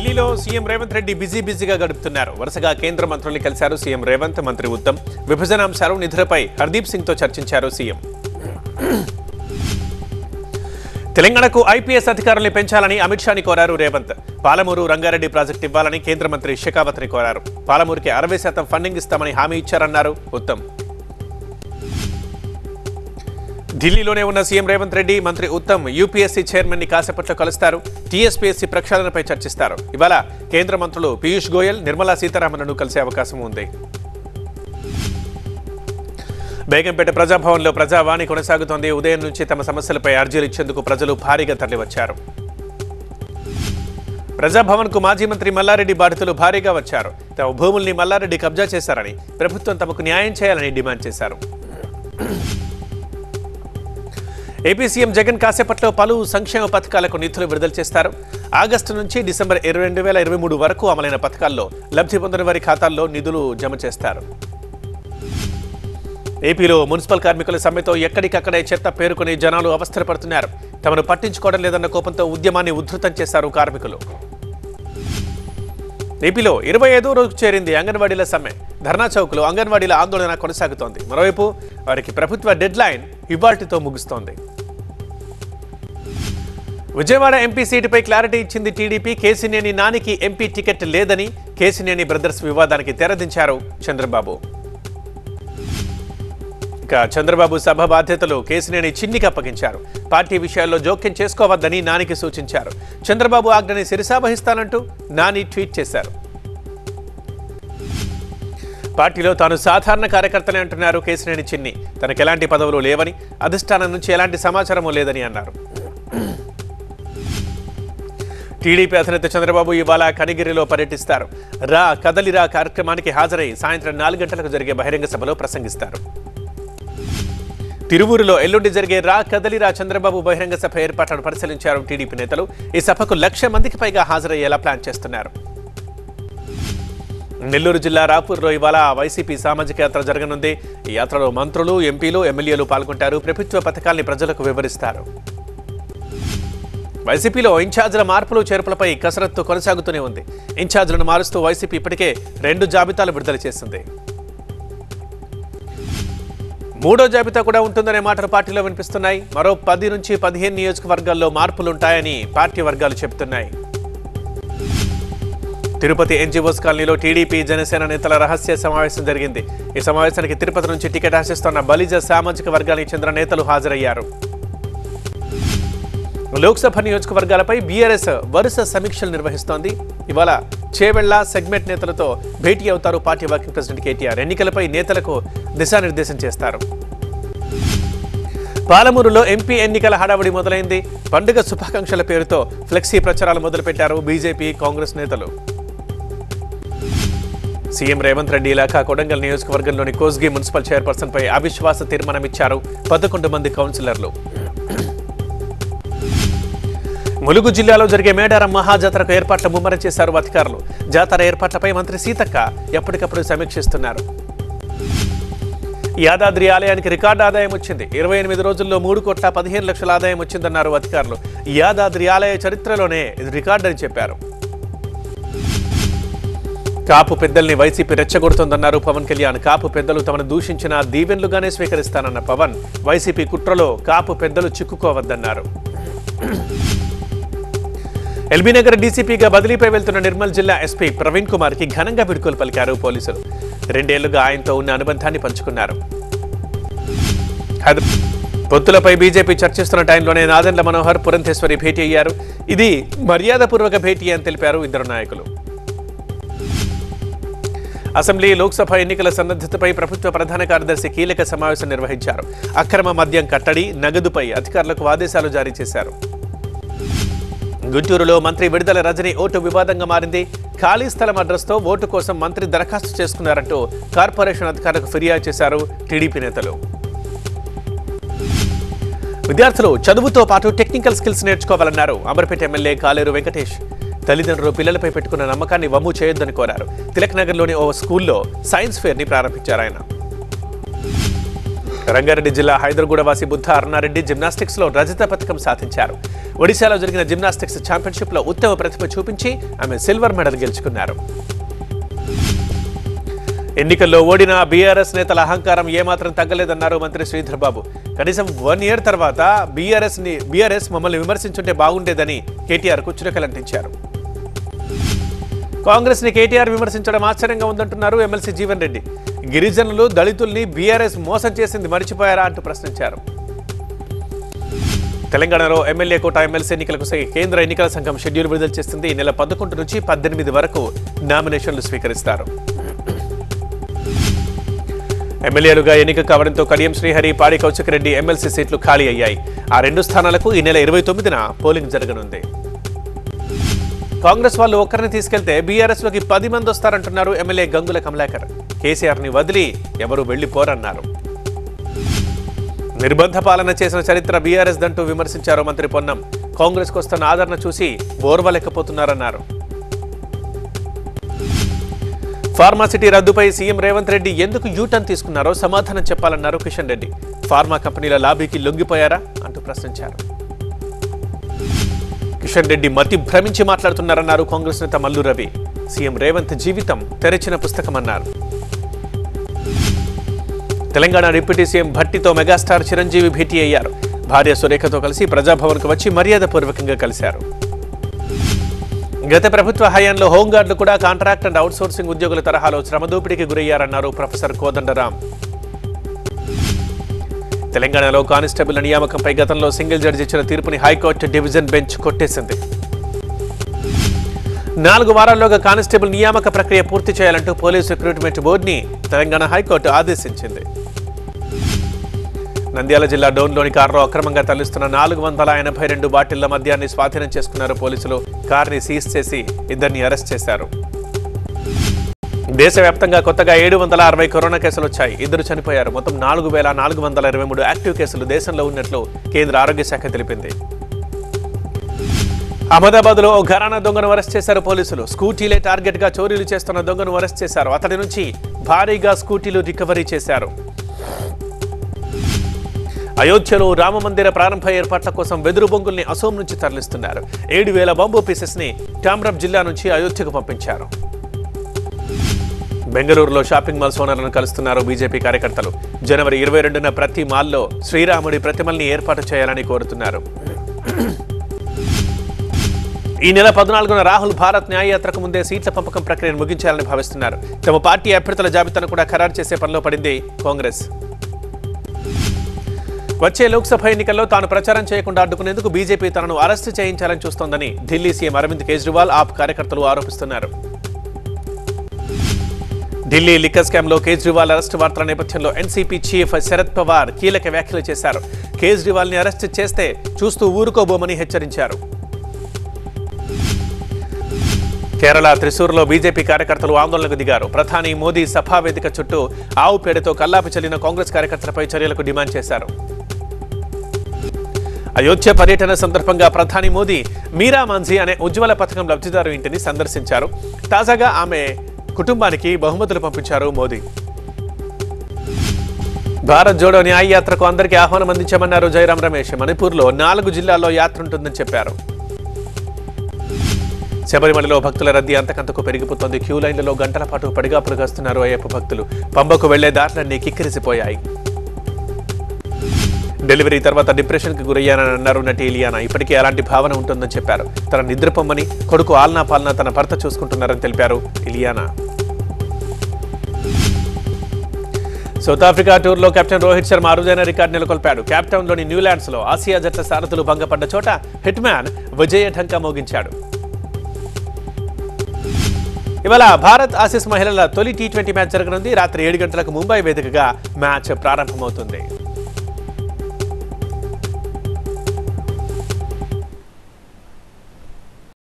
ఢిల్లీలో CM Revanth Reddy busy బిజీగా గడుపుతున్నారు వరుసగా కేంద్ర మంత్రుల్ని కలిశారు సీఎం రేవంత్ మంత్రి ఉత్తమ్ విభజన అంశాలు నిధులపై హర్దీప్ సింగ్ తో చర్చించారు సీఎం తెలంగాణకు ఐపీఎస్ అధికారుల్ని పెంచాలని అమిత్ షాని కోరారు రేవంత్ పాలమూరు రంగారెడ్డి ప్రాజెక్టు ఇవ్వాలని కేంద్ర మంత్రి షెకావత్ని కోరారు పాలమూరుకి అరవై శాతం ఫండింగ్ ఇస్తామని హామీ ఇచ్చారన్నారు ఉత్తమ్ ఢిల్లీలోనే ఉన్న సీఎం రేవంత్ రెడ్డి మంత్రి ఉత్తమ్ యూపీఎస్సీ చైర్మన్ ని కాసేపట్లో కలుస్తారు టీఎస్పీఎస్సీ ప్రక్షాళనపై చర్చిస్తారు ఇవాళ కేంద్ర మంత్రులు పీయూష్ గోయల్ నిర్మలా సీతారామన్ను కలిసే అవకాశం ఉంది బేగంపేట ప్రజాభవన్లో ప్రజావాణి కొనసాగుతోంది ఉదయం నుంచి తమ సమస్యలపై అర్జీలు ఇచ్చేందుకు ప్రజలు భారీగా తరలివచ్చారు ప్రజాభవన్కు మాజీ మంత్రి మల్లారెడ్డి బాధితులు భారీగా వచ్చారు తమ భూముల్ని మల్లారెడ్డి కబ్జా చేశారని ప్రభుత్వం తమకు న్యాయం చేయాలని డిమాండ్ చేశారు ఏపీ సీఎం జగన్ కాసేపట్లో పలు సంక్షేమ పథకాలకు నిధులు విడుదల చేస్తారు ఆగస్టు నుంచి డిసెంబర్ ఇరవై రెండు వేల ఇరవై మూడు వరకు అమలైన పథకాల్లో లబ్ధి పొందిన వారి ఖాతాల్లో నిధులు జమ చేస్తారు ఏపీలో మున్సిపల్ కార్మికుల సమ్మెతో ఎక్కడికక్కడే చెత్త పేరుకుని జనాలు అవస్థపడుతున్నారు తమను పట్టించుకోవడం లేదన్న కోపంతో ఉద్యమాన్ని ఉధృతం చేశారు కార్మికులు ఏపీలో ఇరవై ఐదో రోజు చేరింది అంగన్వాడీల సమ్మె ధర్నా చౌక్లో అంగన్వాడీల ఆందోళన కొనసాగుతోంది మరోవైపు వారికి ప్రభుత్వ డెడ్ లైన్ ఇవాల్టితో ముగుస్తోంది విజయవాడ ఎంపీ సీటుపై క్లారిటీ ఇచ్చింది టీడీపీ కేసినేని నానికి ఎంపీ టికెట్ లేదని కేసినేని బ్రదర్స్ వివాదానికి తెరదించారు చంద్రబాబు ఇక చంద్రబాబు సభ బాధ్యతలు కేసినేని చిన్నికి అప్పగించారు పార్టీ విషయాల్లో జోక్యం చేసుకోవద్దని నానికి సూచించారు చంద్రబాబు ఆజ్ఞని శిరసావహిస్తానంటూ నాని ట్వీట్ చేశారు పార్టీలో తాను సాధారణ కార్యకర్తలే అంటున్నారు కేసినేని చిన్ని తనకు ఎలాంటి పదవులు లేవని అధిష్టానం నుంచి ఎలాంటి సమాచారము లేదని అన్నారు టీడీపీ అధినేత చంద్రబాబు ఇవాళ కనిగిరిలో పర్యటిస్తారు రా కదలిరా కార్యక్రమానికి హాజరై సాయంత్రం నాలుగు గంటలకు జరిగే బహిరంగ సభలో ప్రసంగిస్తారు తిరువూరులో ఎల్లుండి జరిగే రా కదలిరా చంద్రబాబు బహిరంగ సభ ఏర్పాట్లను పరిశీలించారు టీడీపీ నేతలు ఈ సభకు లక్ష మందికి పైగా హాజరయ్యేలా ప్లాన్ చేస్తున్నారు నెల్లూరు జిల్లా రాపూర్లో ఇవాళ వైసీపీ సామాజిక యాత్ర జరగనుంది ఈ యాత్రలో మంత్రులు ఎంపీలు ఎమ్మెల్యేలు పాల్గొంటారు ప్రభుత్వ పథకాల్ని ప్రజలకు వివరిస్తారు వైసీపీలో ఇన్ఛార్జీల మార్పులు చేర్పులపై కసరత్తు కొనసాగుతూనే ఉంది ఇన్ఛార్జీలను మారుస్తూ వైసీపీ ఇప్పటికే రెండు జాబితాలు విడుదల చేసింది మూడో జాబితా కూడా ఉంటుందనే మాటలు పార్టీలో వినిపిస్తున్నాయి మరో పది నుంచి పదిహేను నియోజకవర్గాల్లో మార్పులుంటాయని పార్టీ వర్గాలు చెబుతున్నాయి తిరుపతి ఎన్జిఓస్ కాలనీలో టీడీపీ జనసేన నేతల రహస్య సమావేశం జరిగింది ఈ సమావేశానికి తిరుపతి నుంచి టికెట్ ఆశిస్తున్న బలిజ సామాజిక వర్గానికి చెందిన నేతలు హాజరయ్యారు లోక్సభ నియోజకవర్గాలపై బీఆర్ఎస్ వరుస సమీక్షలు నిర్వహిస్తోంది ఇవాళ చేవెళ్ల సెగ్మెంట్ నేతలతో భేటీ అవుతారు పార్టీ వర్కింగ్ ప్రెసిడెంట్ కేటీఆర్ ఎన్నికలపై నేతలకు దిశానిర్దేశం చేస్తారు పాలమూరులో ఎంపీ ఎన్నికల హడావుడి మొదలైంది పండుగ శుభాకాంక్షల పేరుతో ఫ్లెక్సీ ప్రచారాలు మొదలుపెట్టారు బీజేపీ కాంగ్రెస్ నేతలు సీఎం రేవంత్ రెడ్డి ఇలాఖా కొడంగల్ నియోజకవర్గంలోని కోస్గి మున్సిపల్ చైర్పర్సన్ పై అవిశ్వాస తీర్మానం ఇచ్చారు పదకొండు మంది కౌన్సిలర్లు ములుగు జిల్లాలో జరిగే మేడారం మహాజాతరకు ఏర్పాట్ల ముమ్మరం చేశారు అధికారులు జాతర ఏర్పాట్లపై మంత్రి సీతక్క ఎప్పటికప్పుడు సమీక్షిస్తున్నారు యాదాద్రి ఆలయానికి రికార్డు ఆదాయం వచ్చింది ఇరవై ఎనిమిది రోజుల్లో మూడు కోట్ల పదిహేను లక్షల ఆదాయం వచ్చిందన్నారు అధికారులు యాదాద్రి ఆలయ చరిత్రలోనే ఇది రికార్డు అని చెప్పారు కాపు పెద్దల్ని వైసీపీ రెచ్చగొడుతోందన్నారు పవన్ కళ్యాణ్ కాపు పెద్దలు తమను దూషించిన దీవెన్లుగానే స్వీకరిస్తానన్న పవన్ వైసీపీ కుట్రలో కాపు పెద్దలు చిక్కుకోవద్దన్నారు ఎల్బీనగర్ డీసీపీగా బదిలీపై వెళ్తున్న నిర్మల్ జిల్లా ఎస్పీ ప్రవీణ్ కుమార్ కి ఘనంగా విడుకోలు పలికారు పోలీసులు రెండేళ్లుగా ఆయనతో ఉన్న అనుబంధాన్ని పంచుకున్నారు హైదరా- పొత్తులపై బీజేపీ చర్చిస్తున్న టైంలోనే నాదెండ్ల మనోహర్ పురంధేశ్వరి భేటీ అయ్యారు ఇది మర్యాదపూర్వక భేటీ అని తెలిపారు ఇద్దరు నాయకులు అసెంబ్లీ లోక్సభ ఎన్నికల సన్నద్ధతపై ప్రభుత్వ ప్రధాన కార్యదర్శి కీలక సమావేశం నిర్వహించారు అక్రమ మద్యం కట్టడి నగదుపై అధికారులకు ఆదేశాలు జారీ చేశారు గుంటూరులో మంత్రి విడుదల రజని ఓటు వివాదంగా మారింది ఖాళీ స్థలం అడ్రస్తో ఓటు కోసం మంత్రి దరఖాస్తు చేసుకున్నారంటూ కార్పొరేషన్ అధికారులకు ఫిర్యాదు చేశారు టీడీపీ నేతలు విద్యార్థులు చదువుతో పాటు టెక్నికల్ స్కిల్స్ నేర్చుకోవాలన్నారు అమర్పేట ఎమ్మెల్యే కాలేరు వెంకటేష్ తల్లిదండ్రులు పిల్లలపై పెట్టుకున్న నమ్మకాన్ని వమ్ము చేయొద్దని కోరారు తిలక్ నగర్లోని ఓ స్కూల్లో సైన్స్ ఫేర్ ని ప్రారంభించారు ఆయన రంగారెడ్డి జిల్లా హైదర్గూడ వాసి బుద్ధ అరుణారెడ్డి జిమ్నాస్టిక్స్ లో రజత పథకం సాధించారు ఒడిశాలో జరిగిన జిమ్నాస్టిక్స్ ఛాంపియన్షిప్ లో ఉత్తమ ప్రతిభ చూపించి ఆమె సిల్వర్ మెడల్ గెలుచుకున్నారు ఎన్నికల్లో ఓడిన బీఆర్ఎస్ నేతల అహంకారం ఏమాత్రం తగ్గలేదన్నారు మంత్రి శ్రీధర్ బాబు కనీసం వన్ ఇయర్ తర్వాత బీఆర్ఎస్ ని బీఆర్ఎస్ మమ్మల్ని విమర్శించుంటే బాగుండేదని కేటీఆర్ కు చురకలంటించారు కాంగ్రెస్ ని కేటీఆర్ విమర్శించడం ఆశ్చర్యంగా ఉందంటున్నారు ఎమ్మెల్సీ జీవన్ రెడ్డి గిరిజనులు దళితుల్ని బీఆర్ఎస్ మోసం చేసింది మర్చిపోయారా అంటూ ప్రశ్నించారు తెలంగాణలో ఎమ్మెల్యే కోట ఎమ్మెల్సీ ఎన్నికలకు సై కేంద్ర ఎన్నికల సంఘం షెడ్యూల్ విడుదల చేస్తుంది ఈ నెల పదకొండు నుంచి పద్దెనిమిది వరకు నామినేషన్లు స్వీకరిస్తారు ఎమ్మెల్యేలుగా ఎన్నిక కావడంతో కడియం శ్రీహరి పాడి కౌశికరెడ్డి ఎమ్మెల్సీ సీట్లు ఖాళీ అయ్యాయి ఆ రెండు స్థానాలకు ఈ నెల ఇరవై తొమ్మిదిన పోలింగ్ జరగనుంది కాంగ్రెస్ వాళ్ళు ఒక్కరిని తీసుకెళ్తే బీఆర్ఎస్ లోకి పది మంది వస్తారంటున్నారు ఎమ్మెల్యే గంగుల కమలాకర్ కేసీఆర్ ని వదిలి ఎవరు వెళ్లిపోరన్నారు నిర్బంధ పాలన చేసిన చరిత్ర బీఆర్ఎస్ దంటూ విమర్శించారు మంత్రి పొన్నం కాంగ్రెస్ కు వస్తున్న ఆదరణ చూసి ఓర్వలేకపోతున్నారన్నారు ఫార్మాసిటీ రద్దుపై సీఎం రేవంత్ రెడ్డి ఎందుకు యూటర్న్ తీసుకున్నారో సమాధానం చెప్పాలన్నారు కిషన్ రెడ్డి ఫార్మా కంపెనీల లాబీకి లొంగిపోయారా అంటూ ప్రశ్నించారు కిషన్ రెడ్డి మతి భ్రమించి మాట్లాడుతున్నారన్నారు కాంగ్రెస్ నేత మల్లు రవి సీఎం రేవంత్ జీవితం తెరచిన పుస్తకమన్నారు తెలంగాణ డిప్యూటీ సీఎం భట్టితో మెగాస్టార్ చిరంజీవి భేటీ అయ్యారు భార్య సురేఖతో కలిసి ప్రజాభవన్కు వచ్చి మర్యాదపూర్వకంగా కలిశారు గత ప్రభుత్వ హయాంలో హోంగార్డులు కూడా కాంట్రాక్ట్ అండ్ అవుట్సోర్సింగ్ ఉద్యోగుల తరహాలో శ్రమదోపిడీకి గురయ్యారన్నారు ప్రొఫెసర్ కోదండరాం తెలంగాణలో కానిస్టేబుల్ నియామకంపై గతంలో సింగిల్ జడ్జి ఇచ్చిన తీర్పుని హైకోర్టు డివిజన్ బెంచ్ కొట్టేసింది నాలుగు వారాల్లోగా కానిస్టేబుల్ నియామక ప్రక్రియ పూర్తి చేయాలంటూ పోలీస్ రిక్రూట్మెంట్ బోర్డుని తెలంగాణ హైకోర్టు ఆదేశించింది నంద్యాల జిల్లా డోన్లోని కారులో అక్రమంగా తరలిస్తున్న నాలుగు వందల ఎనభై రెండు బాటిళ్ల మద్యాన్ని స్వాధీనం చేసుకున్నారు పోలీసులు కార్ని సీజ్ చేసి ఇద్దరిని అరెస్ట్ చేశారు దేశవ్యాప్తంగా కొత్తగా ఏడు వందల అరవై కరోనా కేసులు వచ్చాయి ఇద్దరు చనిపోయారు మొత్తం నాలుగు వేల నాలుగు వందల ఇరవై మూడు యాక్టివ్ కేసులు దేశంలో ఉన్నట్లు కేంద్ర ఆరోగ్య శాఖ తెలిపింది అహ్మదాబాద్ లో ఓ ఘరానా దొంగను అరెస్ట్ చేశారు పోలీసులు స్కూటీలే టార్గెట్ గా చోరీలు చేస్తున్న దొంగను అరెస్ట్ చేశారు అతడి నుంచి భారీగా స్కూటీలు రికవరీ చేశారు అయోధ్యలో రామమందిర ప్రారంభ ఏర్పాట్ల కోసం వెదురు బొంగుల్ని అసోం నుంచి తరలిస్తున్నారు ఏడు వేల బాంబు పీసెస్ ని టామ్రప్ జిల్లా నుంచి అయోధ్యకు పంపించారు బెంగళూరులో షాపింగ్ మాల్స్ ఓనర్లను కలుస్తున్నారు బీజేపీ కార్యకర్తలు జనవరి ఇరవై రెండున ప్రతి మాల్లో శ్రీరాముడి ప్రతిమల్ని ఏర్పాటు చేయాలని కోరుతున్నారు ఈ నెల పద్నాలుగున రాహుల్ భారత్ న్యాయయాత్రకు ముందే సీట్ల పంపకం ప్రక్రియను ముగించాలని భావిస్తున్నారు తమ పార్టీ అభ్యర్థుల జాబితాను కూడా ఖరారు చేసే పనిలో పడింది కాంగ్రెస్ వచ్చే లోక్సభ ఎన్నికల్లో తాను ప్రచారం చేయకుండా అడ్డుకునేందుకు బీజేపీ తనను అరెస్టు చేయించాలని చూస్తోందని ఢిల్లీ సీఎం అరవింద్ కేజ్రీవాల్ ఆప్ కార్యకర్తలు ఆరోపిస్తున్నారు ఢిల్లీ లిక్కర్ స్కామ్ లో కేజ్రీవాల్ అరెస్ట్ వార్తల నేపథ్యంలో ఎన్సీపీ చీఫ్ శరద్ పవార్ కీలక వ్యాఖ్యలు చేశారు కేజ్రీవాల్ ని అరెస్ట్ చేస్తే చూస్తూ ఊరుకోబోమని హెచ్చరించారు కేరళ త్రిశూర్లో బీజేపీ కార్యకర్తలు ఆందోళనకు దిగారు ప్రధాని మోదీ సభా వేదిక చుట్టూ ఆవు పేడతో కల్లాపి చల్లిన కాంగ్రెస్ కార్యకర్తలపై చర్యలకు డిమాండ్ చేశారు అయోధ్య పర్యటన సందర్భంగా ప్రధాని మోదీ మీరా మాంఝీ అనే ఉజ్వల పథకం లబ్ధిదారు ఇంటిని సందర్శించారు తాజాగా ఆమె కుటుంబానికి బహుమతులు పంపించారు మోదీ భారత్ జోడో న్యాయ యాత్రకు అందరికీ ఆహ్వానం అందించామన్నారు జయరాం రమేష్ మణిపూర్లో నాలుగు జిల్లాల్లో యాత్ర ఉంటుందని చెప్పారు శబరిమలలో భక్తుల రద్దీ అంతకంతకు పెరిగిపోతోంది క్యూ లైన్లలో గంటల పాటు పడిగాపులు కాస్తున్నారు అయ్యప్ప భక్తులు పంబకు వెళ్లే దారులన్నీ కిక్కిరిసిపోయాయి డెలివరీ తర్వాత డిప్రెషన్ కి గురయ్యానని అన్నారు నటి ఇలియానా ఇప్పటికీ అలాంటి భావన ఉంటుందని చెప్పారు తన నిద్రపొమ్మని కొడుకు ఆల్నా పాలనా తన భర్త చూసుకుంటున్నారని తెలిపారు ఇలియానా సౌత్ ఆఫ్రికా టూర్లో కెప్టెన్ రోహిత్ శర్మ అరుదైన రికార్డు నెలకొల్పాడు క్యాప్టౌన్లోని న్యూలాండ్స్ లో ఆసియా జట్ల సారథులు భంగపడ్డ చోట హిట్ మ్యాన్ విజయ ఢంకా మోగించాడు ఇవాళ భారత్ ఆసీస్ మహిళల తొలి టీ ట్వంటీ మ్యాచ్ జరగనుంది రాత్రి ఏడు గంటలకు ముంబై వేదికగా మ్యాచ్ ప్రారంభమవుతుంది